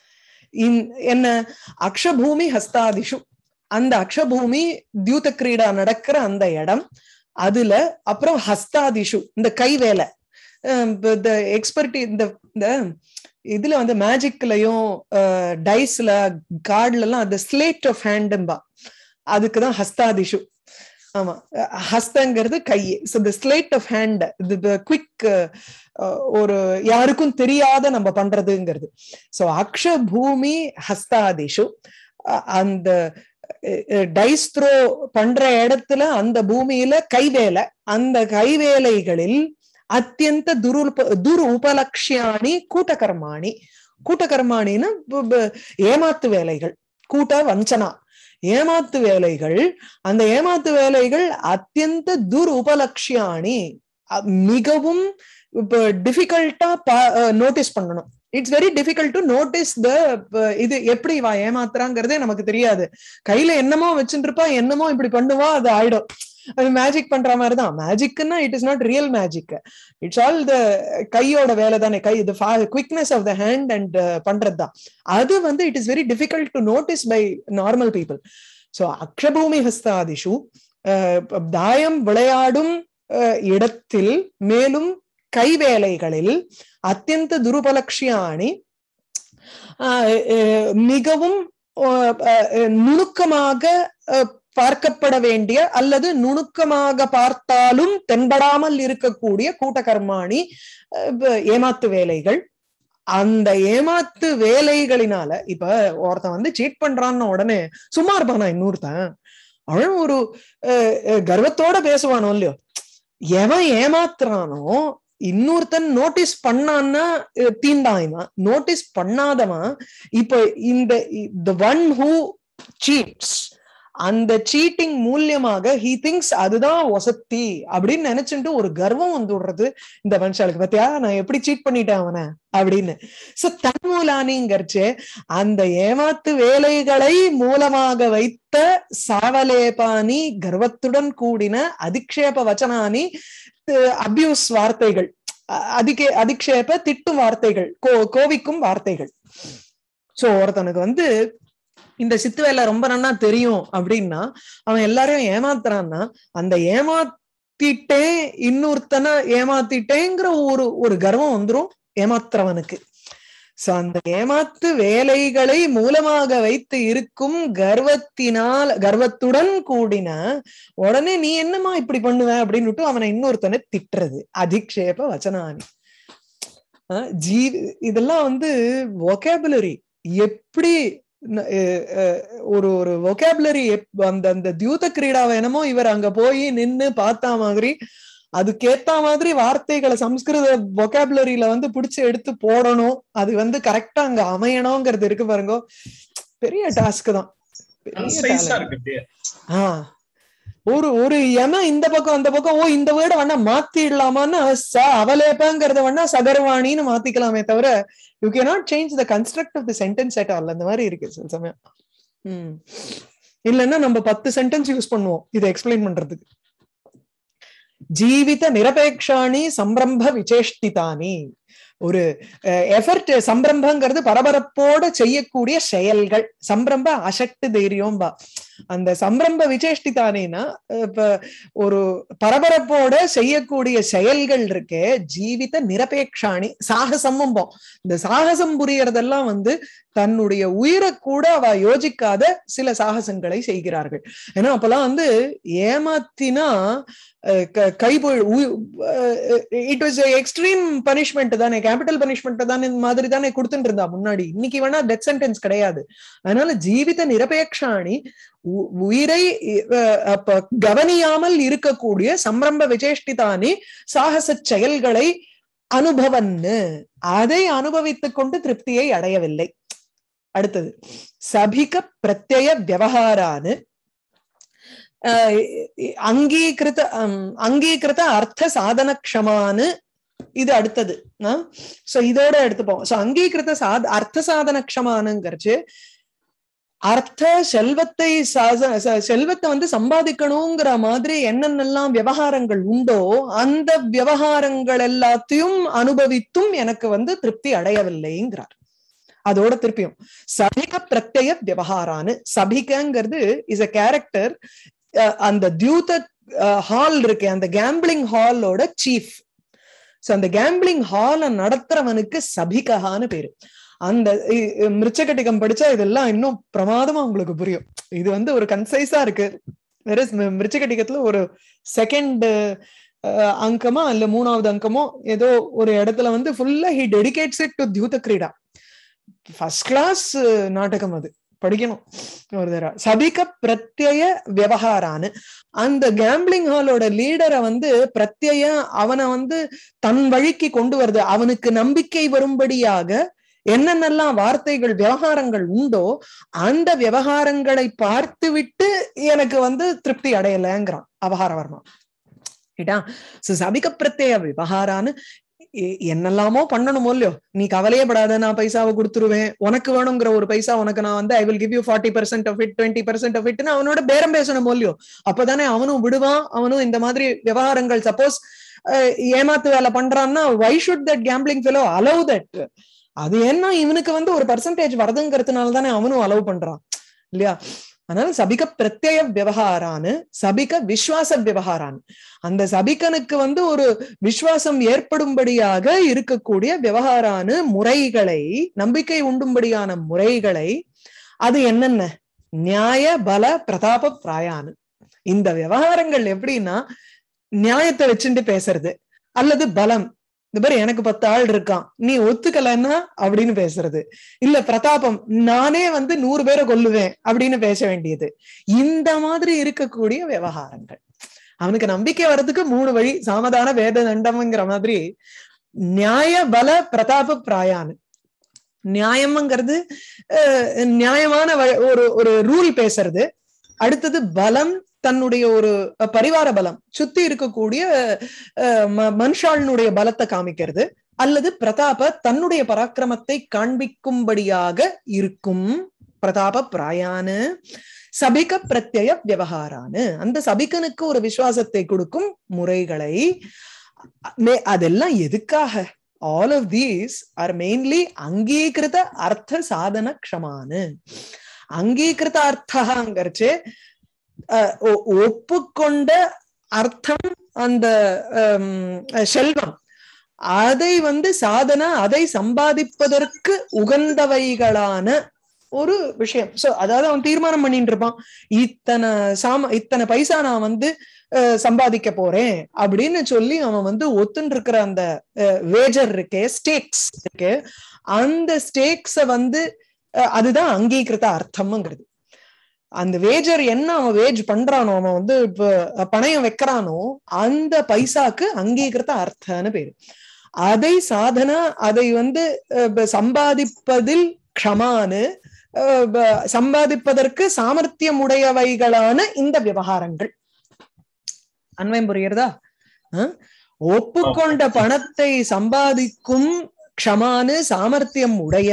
S1: என்ன அக்ஷபூமி ஹஸ்தாதிஷு அந்த அக்ஷபூமி தியூத கிரீடா நடக்கிற அந்த இடம் அதுல அப்புறம் ஹஸ்தாதிஷு இந்த கை வேலை இந்த எக்ஸ்பர்டி இந்த இந்த இதுல வந்து மேஜிக்லயும் டைஸ்ல கார்டுல எல்லாம் அந்த ஸ்லேட் ஆஃப் ஹேண்டும்பா அதுக்குதான் ஹஸ்தாதிஷு ஆமா ஹஸ்தங்கிறது கை so the sleight of hand இது குவிக் ஒரு யாருக்கும் தெரியாத நம்ம பண்றதுங்கிறது ஸோ அக்ஷ பூமி ஹஸ்தாதிஷு அந்த டைஸ் த்ரோ பண்ற இடத்துல அந்த பூமியில கைவேலை அந்த கைவேலைகளில் அத்தியந்த துரு துரு உபலக்ஷியாணி கூட்டகர்மாணி கூட்டகர்மாணின்னு ஏமாத்து வேலைகள் கூட்ட வஞ்சனா ஏமாத்து வேலைகள் அந்த ஏமாத்து வேலைகள் அத்தியந்த துர் உபலக்ஷியாணி மிகவும் இப்ப டிஃபிகல்ட்டா நோட்டீஸ் பண்ணணும் it's very difficult to notice the இது எப்படி இவா ஏமாத்துறாங்கிறதே நமக்கு தெரியாது கையில என்னமோ வச்சுட்டு இருப்பா என்னமோ இப்படி பண்ணுவா அது ஆயிடும் அது மேஜிக் பண்ற மாதிரி தான் மேஜிக்னா it is not real magic it's all the கையோட வேலை தானே கை இது quickness of the hand and பண்றது தான் அது வந்து it is very difficult to notice by normal people so அக்ஷபூமி ஹஸ்தாதிஷு தாயம் விளையாடும் இடத்தில் மேலும் கைவேலைகளில் அத்தியந்த துருபலக்ஷியாணி மிகவும் நுணுக்கமாக பார்க்கப்பட வேண்டிய அல்லது நுணுக்கமாக பார்த்தாலும் தென்படாமல் இருக்கக்கூடிய கூட்டகர்மாணி ஏமாத்து வேலைகள் அந்த ஏமாத்து வேலைகளினால இப்ப ஒருத்தன் வந்து சீட் பண்றான்னு உடனே சும்மா இருப்பானா இன்னொருத்தன் அவன் ஒரு கர்வத்தோட பேசுவானோ இல்லையோ எவன் ஏமாத்துறானோ இன்னொருத்தன் நோட்டீஸ் பண்ணான்னா தீண்டான் இவன் நோட்டீஸ் பண்ணாதவன் இப்ப இந்த த ஒன் ஹூ சீட்ஸ் அந்த சீட்டிங் மூலியமாக ஹீ திங்ஸ் அதுதான் வசத்தி அப்படின்னு நினைச்சுட்டு ஒரு கர்வம் வந்து விடுறது இந்த மனுஷாளுக்கு பத்தியா நான் எப்படி சீட் பண்ணிட்டேன் அவனை அப்படின்னு சோ தன்மூலானிங்கிறச்சு அந்த ஏமாத்து வேலைகளை மூலமாக வைத்த சாவலேபானி கர்வத்துடன் கூடின அதிக்ஷேப வச்சனானி அபியூஸ் வார்த்தைகள் அதிகே அதிக்ஷேப திட்டும் வார்த்தைகள் கோ கோவிக்கும் வார்த்தைகள் சோ ஒருத்தனுக்கு வந்து இந்த சித்து வேலை ரொம்ப நன்னா தெரியும் அப்படின்னா அவன் எல்லாரையும் ஏமாத்துறான்னா அந்த ஏமாத்திட்டே இன்னொருத்தனை ஏமாத்திட்டேங்கிற ஒரு ஒரு கர்வம் வந்துரும் ஏமாத்துறவனுக்கு சோ அந்த ஏமாத்து வேலைகளை மூலமாக வைத்து இருக்கும் கர்வத்தினால் கர்வத்துடன் கூடின உடனே நீ என்னமா இப்படி பண்ணுவ அப்படின்னு அவனை இன்னொருத்தனை திட்டுறது அதிக்ஷேப வச்சனானி ஜீ இதெல்லாம் வந்து ஒகேபுலரி எப்படி ஒரு ஒரு ஒகேபுலரி அந்த அந்த தியூத கிரீடாவை என்னமோ இவர் அங்க போய் நின்னு பார்த்தா மாதிரி அதுக்கேத்த மாதிரி வார்த்தைகளை சம்ஸ்கிருத ஒகேபுலரியில வந்து பிடிச்சு எடுத்து போடணும் அது வந்து கரெக்டா அங்க அமையணுங்கிறது இருக்கு பாருங்க பெரிய டாஸ்க் தான் ஆஹ் ஒரு ஒரு எம இந்த பக்கம் அந்த பக்கம் ஓ இந்த வேர்டை வேணா மாத்திடலாமான்னு ச அவலேப்பங்கிறத வேணா சகர்வாணின்னு மாத்திக்கலாமே தவிர you can not change the construct of the sentence at all அந்த மாதிரி இருக்கு சில சமயம் உம் இல்லைன்னா நம்ம பத்து சென்டென்ஸ் யூஸ் பண்ணுவோம் இதை எக்ஸ்பிளைன் பண்றதுக்கு ஜீவித நிரபேக்ஷாணி சம்பிரம்ப விசேஷ்டிதானி ஒரு எஃபர்ட் சம்பிரம்பங்கிறது பரபரப்போட செய்யக்கூடிய செயல்கள் சம்பிரம்ப அசக்டு தைரியம் பா அந்த சம்பிரம்ப விசேஷ்டிதானேனா இப்ப ஒரு பரபரப்போட செய்யக்கூடிய செயல்கள் இருக்கே ஜீவித நிரபேக்ஷாணி சாகசமும் இந்த சாகசம் புரியறதெல்லாம் வந்து தன்னுடைய உயிரை கூட அவ யோசிக்காத சில சாகசங்களை செய்கிறார்கள் ஏன்னா அப்பெல்லாம் வந்து ஏமாத்தினா கை இட் வாஸ் எக்ஸ்ட்ரீம் பனிஷ்மெண்ட் தானே கேபிட்டல் பனிஷ்மெண்ட் தானே இந்த மாதிரி தானே கொடுத்துட்டு இருந்தா முன்னாடி இன்னைக்கு வேணா டெத் சென்டென்ஸ் கிடையாது அதனால ஜீவித நிரபேக்ஷாணி உயிரை அப்ப கவனியாமல் இருக்கக்கூடிய சம்பிரம்ப விசேஷ்டிதானி சாகச செயல்களை அனுபவன்னு அதை அனுபவித்துக் கொண்டு திருப்தியை அடையவில்லை அடுத்தது சபிக பிரத்யய விவகாரானு அங்கீகிருத அங்கீகிருத அர்த்த சாதன க்ஷமானு இது அடுத்தது சோ இதோட எடுத்துப்போம் சோ அங்கீகிருத சாத அர்த்த சாதன க்ஷமானுங்கிறச்சு அர்த்த செல்வத்தை செல்வத்தை வந்து சம்பாதிக்கணுங்கிற மாதிரி என்னென்னலாம் விவகாரங்கள் உண்டோ அந்த விவகாரங்கள் எல்லாத்தையும் அனுபவித்தும் எனக்கு வந்து திருப்தி அடையவில்லைங்கிறார் அதோட திருப்பியும் சபிக பிரத்யய விவகாரான்னு சபிகங்கிறது இஸ் அ கேரக்டர் அந்த தியூத ஹால் இருக்கு அந்த கேம்பிளிங் ஹாலோட சீஃப் சோ அந்த கேம்பிளிங் ஹால நடத்துறவனுக்கு சபிகஹான்னு பேரு அந்த மிருச்சகட்டிகம் படிச்சா இதெல்லாம் இன்னும் பிரமாதமா உங்களுக்கு புரியும் இது வந்து ஒரு கன்சைஸா இருக்கு வேற மிருச்சகட்டிகத்துல ஒரு செகண்ட் அங்கமா இல்ல மூணாவது அங்கமோ ஏதோ ஒரு இடத்துல வந்து ஃபுல்லா ஹி டெடிகேட்ஸ் இட் டு தியூத கிரீடா ஃபர்ஸ்ட் கிளாஸ் நாடகம் அது படிக்கணும் ஒரு தடவை சபிக பிரத்யய விவகாரான்னு அந்த கேம்பிளிங் ஹாலோட லீடரை வந்து பிரத்யய அவனை வந்து தன் வழிக்கு கொண்டு வருது அவனுக்கு நம்பிக்கை வரும்படியாக என்னென்னலாம் வார்த்தைகள் விவகாரங்கள் உண்டோ அந்த விவகாரங்களை பார்த்து விட்டு எனக்கு வந்து திருப்தி அடையலைங்கிறான் அபகாரவர்மா ரைட்டா சபிக பிரத்யேக விவகாரான்னு என்னெல்லாமோ பண்ணணுமோ இல்லையோ நீ கவலையே படாத நான் பைசாவை கொடுத்துருவேன் உனக்கு வேணுங்கிற ஒரு பைசா உனக்கு நான் வந்து I will give you forty percent of it twenty percent of இட்னு அவனோட பேரம் பேசணுமோ இல்லையோ அப்பதானே அவனும் விடுவான் அவனும் இந்த மாதிரி விவகாரங்கள் சப்போஸ் ஏமாத்து வேலை பண்றான்னா why should that gambling fellow allow that அது என்ன இவனுக்கு வந்து ஒரு பர்சன்டேஜ் வருதுங்கிறதுனால தானே அவனும் அலோவ் பண்றான் இல்லையா அதனால சபிக பிரத்யய விவகாரான்னு சபிக விஸ்வாச விவகாரான் அந்த சபிகனுக்கு வந்து ஒரு விசுவாசம் ஏற்படும்படியாக இருக்கக்கூடிய விவகாரானு முறைகளை நம்பிக்கை உண்டும்படியான முறைகளை அது என்னென்ன நியாய பல பிரதாப பிராயானு இந்த விவகாரங்கள் எப்படின்னா நியாயத்தை வச்சுட்டு பேசுறது அல்லது பலம் இந்த மாதிரி எனக்கு பத்து ஆள் இருக்கான் நீ ஒத்துக்கலன்னா அப்படின்னு பேசுறது இல்ல பிரதாபம் நானே வந்து நூறு பேரை கொல்லுவேன் அப்படின்னு பேச வேண்டியது இந்த மாதிரி இருக்கக்கூடிய விவகாரங்கள் அவனுக்கு நம்பிக்கை வர்றதுக்கு மூணு வழி சாமதான வேத தண்டம்ங்கிற மாதிரி நியாய பல பிரதாப பிராயானு நியாயம்ங்கிறது நியாயமான ஒரு ஒரு ரூல் பேசுறது அடுத்தது பலம் தன்னுடைய ஒரு பரிவார பலம் சுத்தி இருக்கக்கூடிய மனுஷாளினுடைய பலத்தை காமிக்கிறது அல்லது பிரதாப தன்னுடைய பராக்கிரமத்தை காண்பிக்கும்படியாக இருக்கும் பிரதாப பிராயானு சபிக பிரத்யய விவகாரானு அந்த சபிகனுக்கு ஒரு விசுவாசத்தை கொடுக்கும் முறைகளை அதெல்லாம் எதுக்காக all of these are mainly அங்கீகிருத அர்த்த சாதன க்ஷமானு அங்கீகிருத அர்த்தங்கிறச்சு ஒப்புக்கொண்ட அர்த்தம் அந்த செல்வம் அதை வந்து சாதனை அதை சம்பாதிப்பதற்கு உகந்தவைகளான ஒரு விஷயம் சோ அதாவது அவன் தீர்மானம் பண்ணிட்டு இருப்பான் இத்தனை சாம இத்தனை பைசா நான் வந்து சம்பாதிக்க போறேன் அப்படின்னு சொல்லி அவன் வந்து ஒத்துன்னு இருக்கிற அந்த வேஜர் இருக்கே ஸ்டேக்ஸ் இருக்கு அந்த ஸ்டேக்ஸ வந்து அதுதான் அங்கீகிருத்த அர்த்தம்ங்கிறது அந்த வேஜர் என்ன அவன் வேஜ் பண்றானோ அவன் வந்து இப்ப பணயம் வைக்கிறானோ அந்த பைசாக்கு அங்கீகிருத்த அர்த்தம்னு பேரு அதை சாதனா அதை வந்து சம்பாதிப்பதில் க்ஷமானு சம்பாதிப்பதற்கு சாமர்த்தியம் உடையவைகளான இந்த விவகாரங்கள் அன்வயம் புரியுறதா ஒப்புக்கொண்ட பணத்தை சம்பாதிக்கும் க்ஷமானு சாமர்த்தியம் உடைய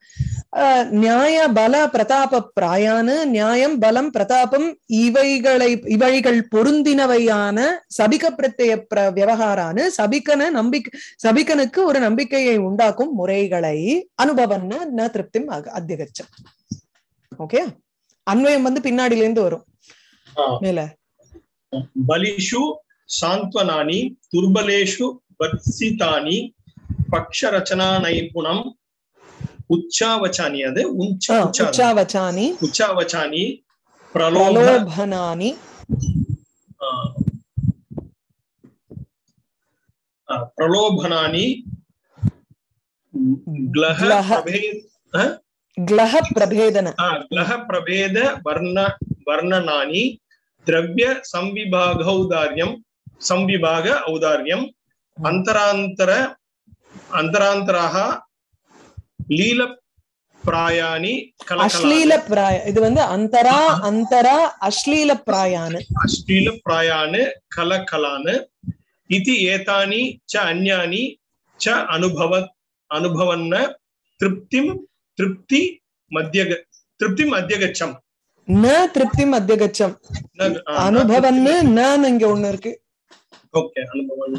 S1: நியாய பல பிரதாப பிராயானு நியாயம் பலம் பிரதாபம் இவைகளை இவைகள் பொருந்தினவையான சபிக பிரத்ய விவகாரானு சபிக்கன நம்பிக்கை சபிக்கனுக்கு ஒரு நம்பிக்கையை உண்டாக்கும் முறைகளை அனுபவம்னு ந திருப்தி அத்தியகச்சம் ஓகே அன்வயம் வந்து பின்னாடில இருந்து வரும்
S2: ஆ.
S1: மேல
S2: बलिषु सान्त्वनानि दुर्बलेषु भर्त्सितानि पक्षरचना नैपुणम् उच्चावचानि अद् उच्च
S1: ஆ,
S2: उच्चा-
S1: உச்சாவச்சானி
S2: उच्चावचानि प्रलोभ
S1: பிரலோபனானி
S2: आ, आ, प्रलोभनानि ग्लह
S1: ग्लह।
S2: प्रभेद आ?
S1: கிளஹ பிரபேதன
S2: आ, ग्लह प्रभेद वर्ण वर्णनानि द्रव्य संविभाग औदार्यं संविभाग औदार्यम् अन्तरान्तर अन्तरान्तराः लील प्रायाणि
S1: அஸ்லீல பிராய இது வந்து அந்தரா அந்தரா அஸ்லீல பிராயானு
S2: अश्लील प्रायान् कलकलान् इति एतानि च अन्यानि च अनुभव अनुभवन् तृप्तिं तृप्ति मध्य तृप्तिम् अध्यगच्छम्
S1: ந திருப்தி மத்தியகச்சம்
S2: न- आ, न
S1: அனுபவன்னு நான் இங்க ஒண்ணு இருக்கு
S2: तृप्ति- ओके अनुभवन्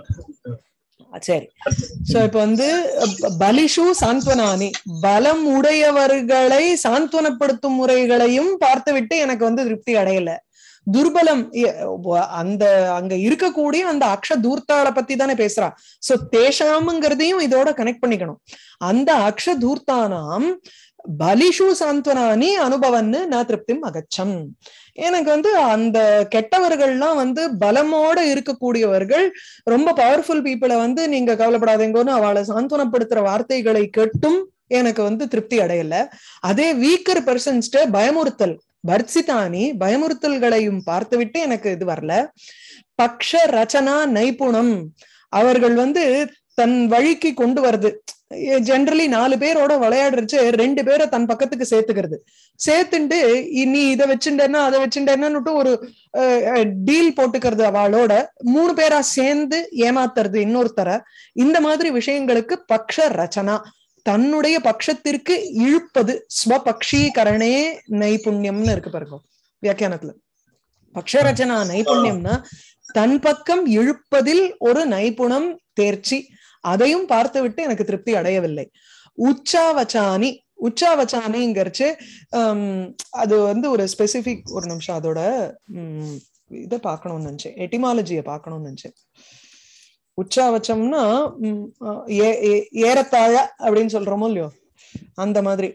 S1: ஆ, சரி சோ இப்ப வந்து ப- பலிஷு சாந்த்வனானி பலம் உடையவர்களை சாந்த்வனப்படுத்தும் முறைகளையும் பார்த்துவிட்டு எனக்கு வந்து திருப்தி அடையல துர்பலம் எ- வ- அந்த அங்க இருக்கக்கூடிய அந்த அக்ஷ தூர்த்தாளை பத்தி தானே பேசுறா சோ தேஷாம்ங்கிறதையும் இதோட கனெக்ட் பண்ணிக்கணும் அந்த அக்ஷ தூர்த்தானாம் பலிஷு சாந்த்வனானி அனுபவன்னு நான் திருப்திம் அகச்சம் எனக்கு வந்து அந்த கெட்டவர்கள்லாம் வந்து பலமோட இருக்கக்கூடியவர்கள் ரொம்ப பவர்ஃபுல் பீப்புளை வந்து நீங்க கவலைப்படாதீங்கன்னு அவளை சாந்தனப்படுத்துற வார்த்தைகளை கேட்டும் எனக்கு வந்து திருப்தி அடையல அதே வீக்கர் பர்சன்ஸ்ட பயமுறுத்தல் பர்சிதானி பயமுறுத்தல்களையும் பார்த்துவிட்டு எனக்கு இது வரல பக்ஷ ரச்சனா நைபுணம் அவர்கள் வந்து தன் வழிக்கு கொண்டு வருது ஜென்ரலி நாலு பேரோட விளையாடுறச்சு ரெண்டு பேரை தன் பக்கத்துக்கு சேர்த்துக்கிறது சேர்த்துண்டு இ- நீ இதை வச்சுட்டேன்னா அதை வச்சுட்டேன்னு ஒரு டீல் போட்டுக்கிறது அவளோட மூணு பேரா சேர்ந்து ஏமாத்துறது இன்னொருத்தர இந்த மாதிரி விஷயங்களுக்கு பக்ஷ ரச்சனா தன்னுடைய பட்சத்திற்கு இழுப்பது ஸ்வபக்ஷீகரணே நைபுண்யம்னு இருக்கு பாருங்க வியாக்கியானத்துல பக்ஷ ரச்சனா நைபுண்யம்னா தன் பக்கம் இழுப்பதில் ஒரு நைபுணம் தேர்ச்சி அதையும் பார்த்து விட்டு எனக்கு திருப்தி அடையவில்லை உச்சாவச்சானி உச்சாவச்சானிங்கிறச்சு ஹம், அது வந்து ஒரு ஸ்பெசிபிக் ஒரு நிமிஷம் அதோட உம், இதை பார்க்கணும்னு நினைச்சேன் எட்டிமாலஜியை பார்க்கணும்னு நினைச்சேன் உச்சாவச்சம்னா உம், அஹ், ஏ- ஏ- ஏறத்தாழ அப்படின்னு சொல்றோமோ இல்லையோ அந்த மாதிரி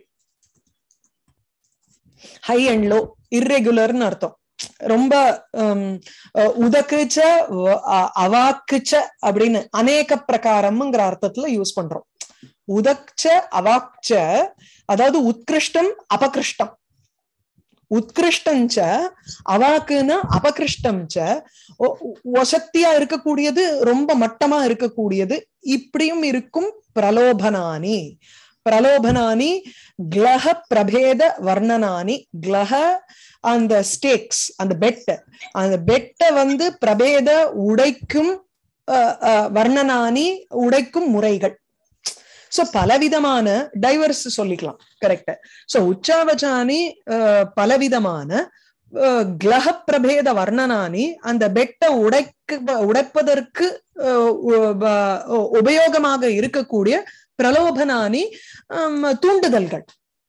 S1: ஹை அண்ட் லோ இர்ரெகுலர்னு அர்த்தம் ரொம்ப ஹம், அஹ், உதக்குச்ச வ- அ- அவாக்குச்ச அப்படின்னு அநேக பிரகாரம்ங்கிற அர்த்தத்துல யூஸ் பண்றோம் உதக்ச அவாக்ச அதாவது உத்கிருஷ்டம் அபகிருஷ்டம் உத்கிருஷ்டஞ்ச அவாக்குன்னா அபகிருஷ்டம் ச ஒ- ஒசத்தியா இருக்கக்கூடியது ரொம்ப மட்டமா இருக்கக்கூடியது இப்படியும் இருக்கும் பிரலோபனானி பிரலோபனானி கிளஹ பிரபேத வர்ணனானி கிளஹ அந்த ஸ்டேக்ஸ் அந்த பெட் அந்த பெட்டை வந்து பிரபேத உடைக்கும் அஹ், அஹ், வர்ணனானி உடைக்கும் முறைகள் சோ பலவிதமான டைவர்ஸ் சொல்லிக்கலாம் கரெக்ட் சோ உச்சாவச்சானி அஹ், பலவிதமான அஹ், கிளஹ பிரபேத வர்ணனானி அந்த பெட்டை உடைக்க உடைப்பதற்கு அஹ், உ- ப- உபயோகமாக இருக்கக்கூடிய பிரலோபனானி ஹம், தூண்டுதல்கள்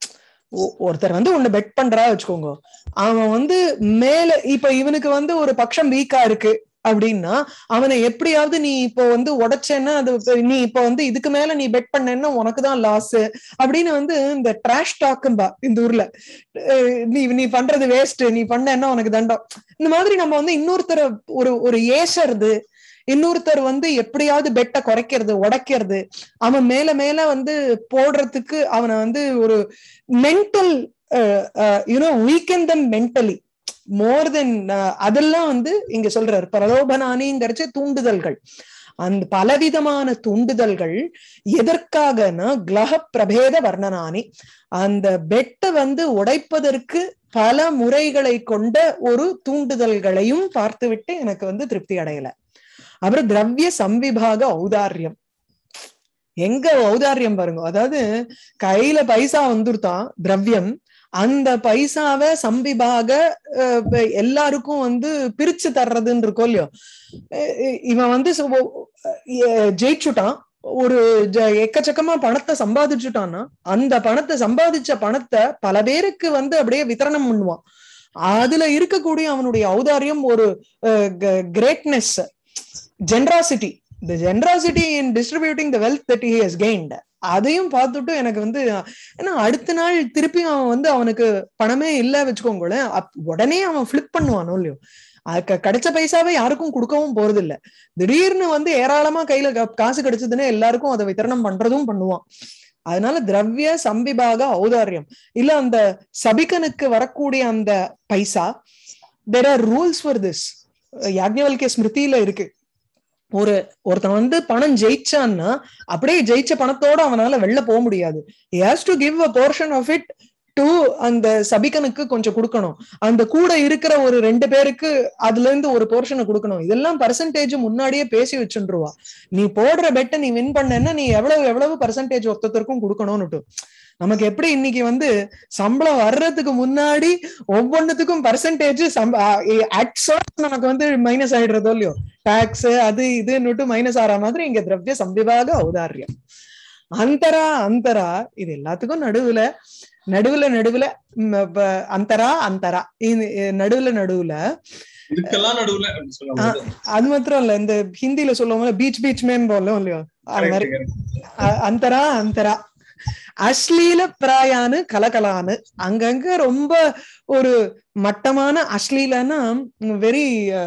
S1: ஒ- ஒருத்தர் வந்து ஒண்ணு பெட் பண்றா வச்சுக்கோங்க அவன் வந்து மேல இப்ப இவனுக்கு வந்து ஒரு பட்சம் வீக்கா இருக்கு அப்படின்னா அவனை எப்படியாவது நீ இப்போ வந்து உடைச்சேன்னா அது இப்ப நீ இப்போ வந்து இதுக்கு மேல நீ பெட் பண்ணேன்னா உனக்கு தான் லாஸ் அப்படின்னு வந்து இந்த ட்ராஷ் டாக்கும்பா இந்த ஊர்ல அஹ் நீ நீ பண்றது வேஸ்ட் நீ பண்ணேன்னா உனக்கு தண்டம் இந்த மாதிரி நம்ம வந்து இன்னொருத்தர ஒரு ஒரு ஏசறது இன்னொருத்தர் வந்து எப்படியாவது பெட்டை குறைக்கிறது உடைக்கிறது அவன் மேல மேல வந்து போடுறதுக்கு அவனை வந்து ஒரு mental you know weaken them mentally more then அதெல்லாம் வந்து இங்க சொல்றாரு பிரலோபனானிங்கிறச்சு தூண்டுதல்கள் அந்த பலவிதமான தூண்டுதல்கள் எதற்காகனா கிரக பிரபேத வர்ணனானி அந்த பெட்டை வந்து உடைப்பதற்கு பல முறைகளை கொண்ட ஒரு தூண்டுதல்களையும் பார்த்துவிட்டு எனக்கு வந்து திருப்தி அடையல அப்புறம் திரவிய சம்விபாக ஔதாரியம் எங்க ஔதாரியம் பாருங்க அதாவது கையில பைசா வந்துருத்தான் திரவியம் அந்த பைசாவை சம்பிபாக அஹ், எல்லாருக்கும் வந்து பிரிச்சு தர்றதுன்னு இருக்கோ இல்லையோ அஹ் இவன் வந்து சு- அஹ் ஜெயிச்சுட்டான் ஒரு ஜ- எக்கச்சக்கமா பணத்தை சம்பாதிச்சுட்டான்னா அந்த பணத்தை சம்பாதிச்ச பணத்தை பல பேருக்கு வந்து அப்படியே வித்தரணம் பண்ணுவான் அதுல இருக்கக்கூடிய அவனுடைய ஔதாரியம் ஒரு greatness generosity the generosity in distributing the wealth that he has gained அதையும் பார்த்துட்டு எனக்கு வந்து ஏன்னா அடுத்த நாள் திருப்பி அவன் வந்து அவனுக்கு பணமே இல்ல வச்சுக்கோங்களேன் அப்- உடனே அவன் ஃபிளிப் பண்ணுவானோ இல்லையோ அதுக்கு கிடைச்ச பைசாவை யாருக்கும் கொடுக்கவும் போறது இல்ல திடீர்னு வந்து ஏராளமா கையில கா- காசு கிடைச்சதுன்னா எல்லாருக்கும் அதை வித்தரணம் பண்றதும் பண்ணுவான் அதனால திரவிய சம்பிபாக ஔதாரியம் இல்ல அந்த சபிகனுக்கு வரக்கூடிய அந்த பைசா there are rules for this Yajnavalkya ஸ்மிருதியில இருக்கு ஒரு ஒருத்தன் வந்து பணம் ஜெயிச்சான்னா அப்படியே ஜெயிச்ச பணத்தோட அவனால வெளில போக முடியாது has to give a portion of it to அந்த சபிகனுக்கு கொஞ்சம் கொடுக்கணும் அந்த கூட இருக்கிற ஒரு ரெண்டு பேருக்கு அதுல இருந்து ஒரு போர்ஷனை கொடுக்கணும் இதெல்லாம் பர்சன்டேஜ் முன்னாடியே பேசி வச்சுருவா நீ போடுற பெட்டை நீ வின் பண்ணேன்னா நீ எவ்வளவு எவ்வளவு பர்சன்டேஜ் ஒருத்தருக்கும் கொடுக்கணும்னுட்டு நமக்கு எப்படி இன்னைக்கு வந்து சம்பளம் வர்றதுக்கு முன்னாடி ஒவ்வொன்னுத்துக்கும் பர்சன்டேஜ் நமக்கு வந்து மைனஸ் ஆயிடுறதோ இல்லையோ டாக்ஸ் அது இதுன்னுட்டு மைனஸ் ஆற மாதிரி இங்க திரவிய சம்பிபாக ஔதாரியம் அந்தரா அந்தரா இது எல்லாத்துக்கும் நடுவுல நடுவுல நடுவுல ம், ப- அந்தரா அந்தரா இது நடுவுல நடுவுல
S2: இதுக்கெல்லாம் நடுவுல அப்படி சொல்லுவாங்க
S1: அது மாத்திரம் இல்ல இந்த ஹிந்தில சொல்லுவோம்ல பீச் பீச் மேன் போலும் இல்லையோ அது மாதிரி
S2: Correct, correct.
S1: அ- அந்தரா அந்தரா அஸ்லீல பிராயானு கலகலானு அங்கங்க ரொம்ப ஒரு மட்டமான அஸ்லீலன்னா வெரி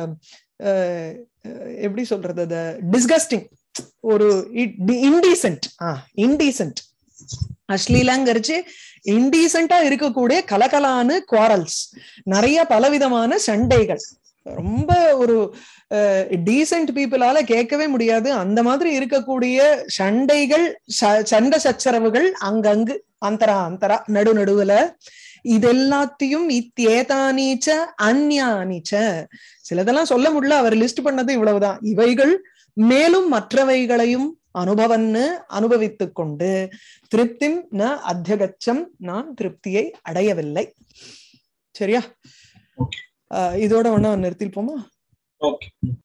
S1: எப்படி சொல்றது அது டிஸ்கஸ்டிங் ஒரு இன்டீசென்ட் ஆ இன்டீசென்ட் அஸ்லீலாங்கிறச்சு இன்டீசென்டா இருக்கக்கூடிய கலகலானு குவாரல்ஸ் நிறைய பலவிதமான சண்டைகள் ரொம்ப ஒரு டீசென்ட் பீப்புளால கேட்கவே முடியாது அந்த மாதிரி இருக்கக்கூடிய சண்டைகள் ச- சண்டை சச்சரவுகள் அங்கங்கு அந்தரா அந்தரா நடு நடுவுல இதெல்லாத்தையும் இத்தேதானீச்ச அந்யானிச்ச சிலதெல்லாம் சொல்ல முடியல அவர் லிஸ்ட் பண்ணது இவ்வளவுதான் இவைகள் மேலும் மற்றவைகளையும் அனுபவன்னு அனுபவித்துக் கொண்டு திருப்திம் ந அத்தியகச்சம் நான் திருப்தியை அடையவில்லை சரியா
S2: Okay.
S1: அஹ் இதோட ஒண்ணா நிறுத்திப்போமா
S2: ஓகே